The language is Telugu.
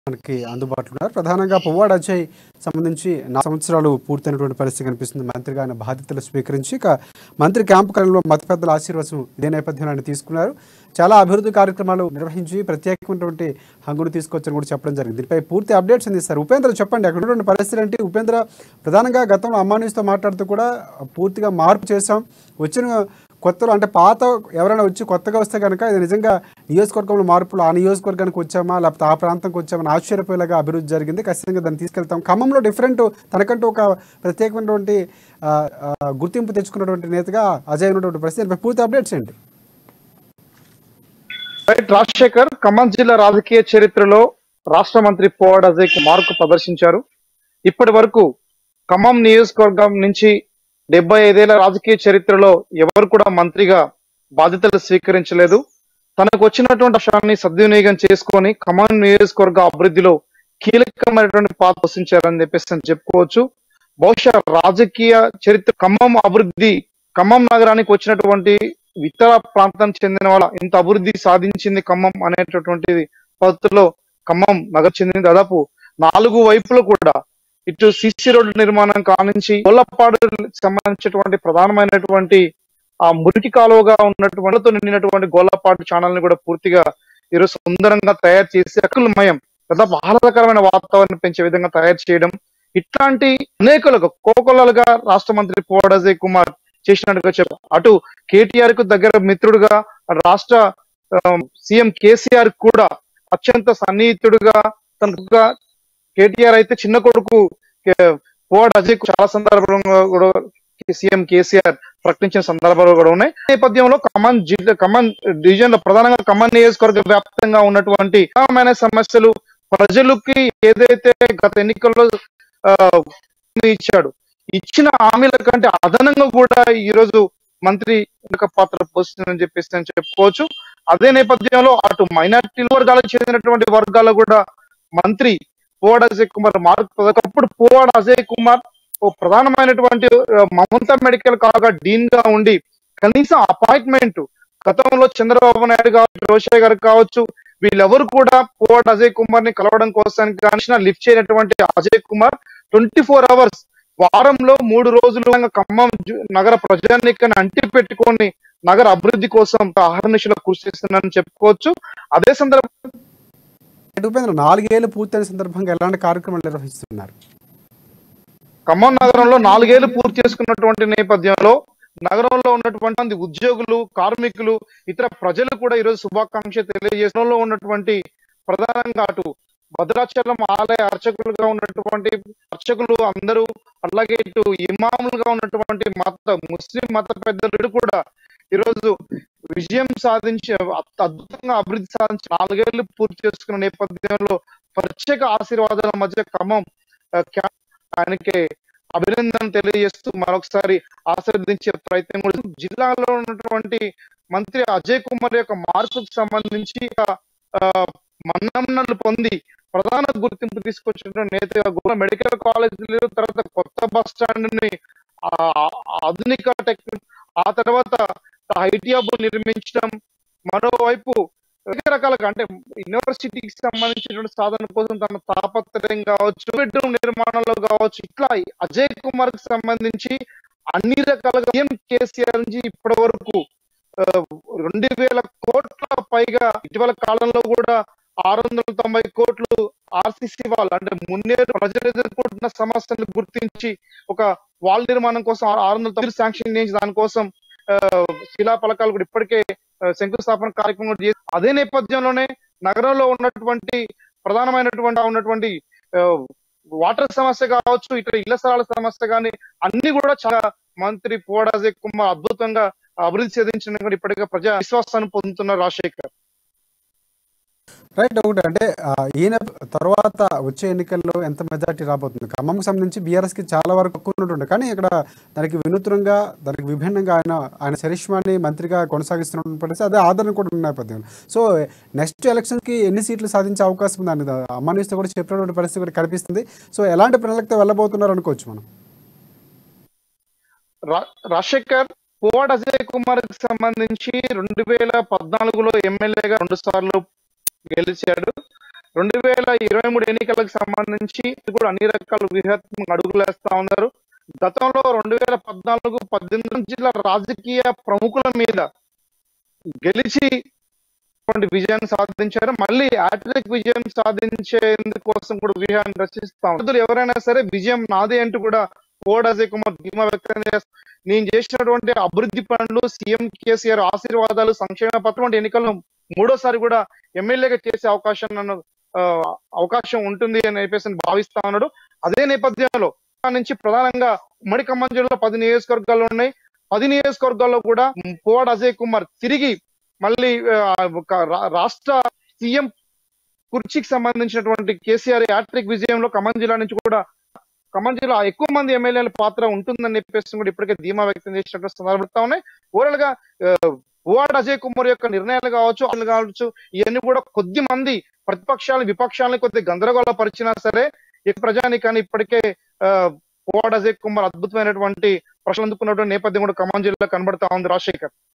మనకి అందుబాటులో ఉన్నారు ప్రధానంగా పువ్వాడ అజయ్ సంబంధించి నా సంవత్సరాలు పూర్తయినటువంటి పరిస్థితి కనిపిస్తుంది మంత్రిగా ఆయన బాధ్యతలు స్వీకరించి ఇక మంత్రి క్యాంపు కార్యంలో మత పెద్దల ఆశీర్వాదం ఇదే నేపథ్యంలో ఆయన తీసుకున్నారు చాలా అభివృద్ధి కార్యక్రమాలు నిర్వహించి ప్రత్యేకమైనటువంటి హంగును తీసుకొచ్చని కూడా చెప్పడం జరిగింది దీనిపై పూర్తి అప్డేట్స్ అందిస్తారు ఉపేంద్ర చెప్పండి అక్కడ ఉన్నటువంటి పరిస్థితి ఏంటి ఉపేంద్ర ప్రధానంగా గతంలో అమ్మానీస్తో మాట్లాడుతూ కూడా పూర్తిగా మార్పు చేశాం వచ్చిన కొత్తలో అంటే పాత ఎవరైనా వచ్చి కొత్తగా వస్తే కనుక ఇది నిజంగా నియోజకవర్గంలో మార్పులు ఆ నియోజకవర్గానికి వచ్చామా లేకపోతే ఆ ప్రాంతంకి వచ్చామని ఆశ్చర్యపోయేలాగా అభివృద్ధి జరిగింది ఖచ్చితంగా దాన్ని తీసుకెళ్తాం ఖమ్మంలో డిఫరెంట్ తనకంటూ ఒక ప్రత్యేకమైనటువంటి ఆ, ఆ, గుర్తింపు తెచ్చుకున్నటువంటి నేతగా అజయ్ ఉన్నటువంటి పరిస్థితి దీనిపై పూర్తి అప్డేట్స్ ఏంటి రైట్ రాజశేఖర్ ఖమ్మం జిల్లా రాజకీయ చరిత్రలో రాష్ట్ర మంత్రి పోవాడ్ అజయ్ మార్కు ప్రదర్శించారు ఇప్పటి వరకు ఖమ్మం నియోజకవర్గం నుంచి డెబ్బై ఐదేళ్ల రాజకీయ చరిత్రలో ఎవరు కూడా మంత్రిగా బాధ్యతలు స్వీకరించలేదు తనకు వచ్చినటువంటి అవకాశాన్ని సద్వినియోగం చేసుకొని ఖమ్మం నియోజకవర్గ అభివృద్ధిలో కీలకమైనటువంటి పాత్ర పోషించారని చెప్పేసి అని చెప్పుకోవచ్చు బహుశా రాజకీయ చరిత్ర ఖమ్మం అభివృద్ధి ఖమ్మం నగరానికి వచ్చినటువంటి ఇతర ప్రాంతానికి చెందిన వాళ్ళ ఇంత అభివృద్ధి సాధించింది ఖమ్మం అనేటటువంటిది పద్ధతిలో ఖమ్మం నగర చెందింది దాదాపు నాలుగు వైపులు కూడా ఇటు సిసి రోడ్డు నిర్మాణం కానించి గొల్లపాడు సంబంధించినటువంటి ప్రధానమైనటువంటి ఆ మురికి కాలువగా ఉన్నటువంటి నిండినటువంటి గొల్లపాడు ఛానల్ ని కూడా పూర్తిగా ఈరోజు సుందరంగా తయారు చేసి అకులమయం దాదాపు ఆహ్లాదకరమైన వాతావరణం పెంచే విధంగా తయారు చేయడం ఇట్లాంటి అనేకలుగా కోకొల్లలుగా రాష్ట్ర మంత్రి పోవాడ అజయ్ కుమార్ చేసినట్టుగా చెప్పారు అటు కేటీఆర్ కు దగ్గర మిత్రుడుగా రాష్ట్ర సీఎం కేసీఆర్ కూడా అత్యంత సన్నిహితుడుగా తనకుగా కేటీఆర్ అయితే చిన్న కొడుకు కే- పోవాడ అజయ్ కు చాలా సందర్భంగా కూడా సీఎం కేసీఆర్ ప్రకటించిన సందర్భాలు కూడా ఉన్నాయి ఈ నేపథ్యంలో ఖమ్మం జిల్లా ఖమ్మం డివిజన్ లో ప్రధానంగా ఖమ్మం నియోజకవర్గ వ్యాప్తంగా ఉన్నటువంటి ప్రధానమైన సమస్యలు ప్రజలకి ఏదైతే గత ఎన్నికల్లో ఆ, హామీ ఇచ్చాడు ఇచ్చిన హామీల కంటే అదనంగా కూడా ఈ రోజు మంత్రి కీలక పాత్ర పోషిస్తుందని చెప్పేసి నేను చెప్పుకోవచ్చు అదే నేపథ్యంలో అటు మైనార్టీ వర్గాలకు చెందినటువంటి వర్గాలు కూడా మంత్రి పోవాడ అజయ్ కుమార్ మార్పు ఒకప్పుడు పోవాడ అజయ్ కుమార్ ఓ ప్రధానమైనటువంటి ఆ, మమతా మెడికల్ కాగా డీన్ గా ఉండి కనీసం అపాయింట్మెంట్ గతంలో చంద్రబాబు నాయుడు కావచ్చు రోషయ్య గారు కావచ్చు వీళ్ళెవరు కూడా పోవాడ అజయ్ కుమార్ ని కలవడం కోసం కానీ లిఫ్ట్ చేయనటువంటి Ajay Kumar twenty four hours వారంలో మూడు రోజులు ఖమ్మం జు- నగర ప్రజానికని అంటి పెట్టుకొని నగర అభివృద్ధి కోసం అహర్నిశలో కృషి చేస్తున్నారని చెప్పుకోవచ్చు అదే సందర్భంలో అంటే ఉపేంద్ర నాలుగేళ్లు పూర్తయిన సందర్భంగా ఎలాంటి కార్యక్రమాలు నిర్వహిస్తున్నారు ఖమ్మం నగరంలో నాలుగేళ్లు పూర్తి చేసుకున్నటువంటి నేపథ్యంలో నగరంలో ఉన్నటువంటి మంది ఉద్యోగులు కార్మికులు ఇతర ప్రజలు కూడా ఈరోజు శుభాకాంక్ష తెలియజేసడంలో ఉన్నటువంటి ప్రధానంగా అటు భద్రాచలం ఆలయ అర్చకులుగా ఉన్నటువంటి అర్చకులు అందరూ అలాగే ఇటు ఇమాములుగా ఉన్నటువంటి మత ముస్లిం మత పెద్దలు కూడా ఈరోజు విజయం సాధించి అత్- అద్భుతంగా అభివృద్ధి సాధించి నాలుగేళ్లు పూర్తి చేసుకున్న నేపథ్యంలో ప్రత్యేక ఆశీర్వాదాల మధ్య క్రమం ఆ, క్యా- ఆయనకి అభినందన తెలియజేస్తూ మరొకసారి ఆశీర్వదించే ప్రయత్నం కూడా జిల్లాలో ఉన్నటువంటి మంత్రి అజయ్ కుమార్ యొక్క మార్పుకు సంబంధించి ఆ, మన్ననలు పొంది ప్రధాన గుర్తింపు తీసుకొచ్చిన నేతగా కూడా మెడికల్ కాలేజీలు తర్వాత కొత్త బస్ స్టాండ్ ని ఆ, ఆధునిక టెక్ ఆ తర్వాత ఐటీ హబ్ నిర్మించడం మరోవైపు రకరకాలుగా అంటే యూనివర్సిటీకి సంబంధించినటువంటి సాధన కోసం తన తాపత్రయం కావచ్చు బెడ్రూమ్ నిర్మాణంలో కావచ్చు ఇట్లా అజయ్ కుమార్ కి సంబంధించి అన్ని రకాలుగా సీఎం కేసీఆర్ నుంచి ఇప్పటి వరకు ఆ, రెండు వేల కోట్ల పైగా ఇటీవల కాలంలో కూడా ఆరు వందల తొంభై కోట్లు ఆర్సీసీ వాళ్ళు అంటే మున్నేరు ప్రజలు ఎదుర్కొంటున్న సమస్యలను గుర్తించి ఒక వాల్ నిర్మాణం కోసం ఆరు వందల తొమ్మిది శాంక్షన్ చేసి దానికోసం ఆ, శిలా ఫలకాలు కూడా ఇప్పటికే ఆ, శంకుస్థాపన కార్యక్రమం కూడా చేసి అదే నేపథ్యంలోనే నగరంలో ఉన్నటువంటి ప్రధానమైనటువంటి ఉన్నటువంటి ఆ, వాటర్ సమస్య కావచ్చు ఇతర ఇళ్ల స్థలాల సమస్య కానీ అన్ని కూడా చాలా మంత్రి పోడాజే కుమార్ అద్భుతంగా అభివృద్ధి సాధించిన కూడా ఇప్పటికే ప్రజా విశ్వాసాన్ని పొందుతున్న రాజశేఖర్ రైట్ ఒకటి అంటే ఆ, ఈయన తర్వాత వచ్చే ఎన్నికల్లో ఎంత మెజార్టీ రాబోతుంది ఖమ్మంకి సంబంధించి బీఆర్ఎస్కి చాలా వరకు ఎక్కువ ఉన్నట్టుండే కానీ ఇక్కడ దానికి వినూత్నంగా దానికి విభిన్నంగా ఆయన ఆయన చరిష్మాని మంత్రిగా కొనసాగిస్తున్న పరిస్థితి అదే ఆదరణ కూడా ఉన్న నేపథ్యం సో నెక్స్ట్ ఎలక్షన్కి ఎన్ని సీట్లు సాధించే అవకాశం ఉంది అని అమ్మానిస్తే కూడా చెప్పినటువంటి పరిస్థితి కూడా కనిపిస్తుంది సో ఎలాంటి ప్రణాళికతో వెళ్ళబోతున్నారు అనుకోవచ్చు మనం రా- రాజశేఖర్ పోవాడ్ అజయ్ కుమార్ కి సంబంధించి రెండు వేల పద్నాలుగులో ఎమ్మెల్యేగా రెండు సార్లు గెలిచాడు రెండు వేల ఇరవై మూడు ఎన్నికలకు సంబంధించి కూడా అన్ని రకాల వ్యూహాత్మక అడుగులు వేస్తా ఉన్నారు గతంలో రెండు వేల పద్నాలుగు పద్దెనిమిది జిల్లా రాజకీయ ప్రముఖుల మీద గెలిచి ఇటువంటి విజయాన్ని సాధించారు మళ్ళీ హ్యాట్రిక్ విజయం సాధించేందుకోసం కూడా వ్యూహాన్ని రచిస్తాం అభ్యర్థులు ఎవరైనా సరే విజయం నాదే అంటూ కూడా కోడ్ అజయ్ కుమార్ ధీమా వ్యక్తం చేస్తారు నేను చేసినటువంటి అభివృద్ధి పనులు సీఎం కేసీఆర్ ఆశీర్వాదాలు సంక్షేమ పత్రం ఎన్నికల్లో మూడోసారి కూడా ఎమ్మెల్యేగా చేసే అవకాశం నన్ను ఆ, అవకాశం ఉంటుంది అని చెప్పేసి నేను భావిస్తా ఉన్నాడు అదే నేపథ్యంలో నుంచి ప్రధానంగా ఉమ్మడి ఖమ్మం జిల్లాలో పది నియోజకవర్గాలు ఉన్నాయి పది నియోజకవర్గాల్లో కూడా పోవాడ అజయ్ కుమార్ తిరిగి మళ్ళీ ఆ, ఒక రా- రాష్ట్ర సీఎం కుర్చీకి సంబంధించినటువంటి కేసీఆర్ యాట్రిక్ విజయంలో ఖమ్మం జిల్లా నుంచి కూడా ఖమ్మం జిల్లా ఎక్కువ మంది ఎమ్మెల్యేల పాత్ర ఉంటుందని చెప్పేసి కూడా ఇప్పటికే ధీమా వ్యక్తం చేసినటువంటి సందర్భాలు ఉన్నాయి ఓవరాల్ గా ఓవాడ్ అజయ్ కుమార్ యొక్క నిర్ణయాలు కావచ్చు అసలు కావచ్చు ఇవన్నీ కూడా కొద్ది మంది ప్రతిపక్షాలను విపక్షాలను కొద్ది గందరగోళ పరిచినా సరే ఈ ప్రజానికాన్ని ఇప్పటికే ఓవాడ్ అజయ్ కుమార్ అద్భుతమైనటువంటి ప్రశ్నలు అందుకున్నటువంటి నేపథ్యం కూడా ఖమ్మం జిల్లా కనబడతా ఉంది రాజశేఖర్